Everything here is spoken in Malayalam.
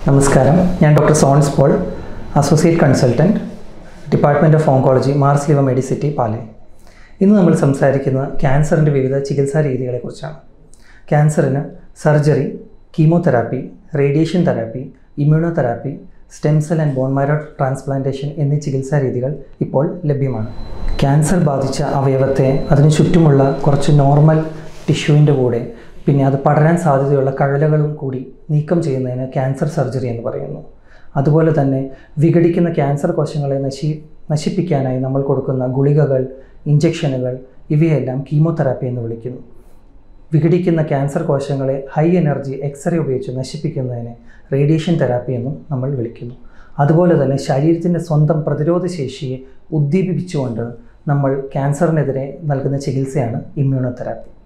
നമസ്കാരം ഞാൻ doctor Jones Paul associate consultant department of oncology Mar Sleeva medicity Pala ഇന്ന് നമ്മൾ സംസാരിക്കുന്നത് ക്യാൻസറിൻ്റെ വിവിധ ചികിത്സാ രീതികളെക്കുറിച്ചാണ് ക്യാൻസറിന് surgery chemotherapy radiation therapy immunotherapy stem cell and bone marrow transplantation എന്നീ ചികിത്സാ രീതികൾ ഇപ്പോൾ ലഭ്യമാണ് ക്യാൻസർ ബാധിച്ച അവയവത്തെ അതിന് ചുറ്റുമുള്ള കുറച്ച് നോർമൽ ടിഷ്യൂവിൻ്റെ കൂടെ പിന്നെ അത് പടരാൻ സാധ്യതയുള്ള കഴലകളും കൂടി നീക്കം ചെയ്യുന്നതിന് ക്യാൻസർ സർജറി എന്ന് പറയുന്നു അതുപോലെ തന്നെ വിഘടിക്കുന്ന ക്യാൻസർ കോശങ്ങളെ നശി നശിപ്പിക്കാനായി നമ്മൾ കൊടുക്കുന്ന ഗുളികകൾ ഇഞ്ചക്ഷനുകൾ ഇവയെല്ലാം കീമോതെറാപ്പി എന്ന് വിളിക്കുന്നു വിഘടിക്കുന്ന ക്യാൻസർ കോശങ്ങളെ ഹൈ എനർജി എക്സ്റേ ഉപയോഗിച്ച് നശിപ്പിക്കുന്നതിനെ റേഡിയേഷൻ തെറാപ്പി എന്നും നമ്മൾ വിളിക്കുന്നു അതുപോലെ തന്നെ ശരീരത്തിൻ്റെ സ്വന്തം പ്രതിരോധ ശേഷിയെ ഉദ്ദീപിപ്പിച്ചുകൊണ്ട് നമ്മൾ ക്യാൻസറിനെതിരെ നൽകുന്ന ചികിത്സയാണ് ഇമ്മ്യൂണോതെറാപ്പി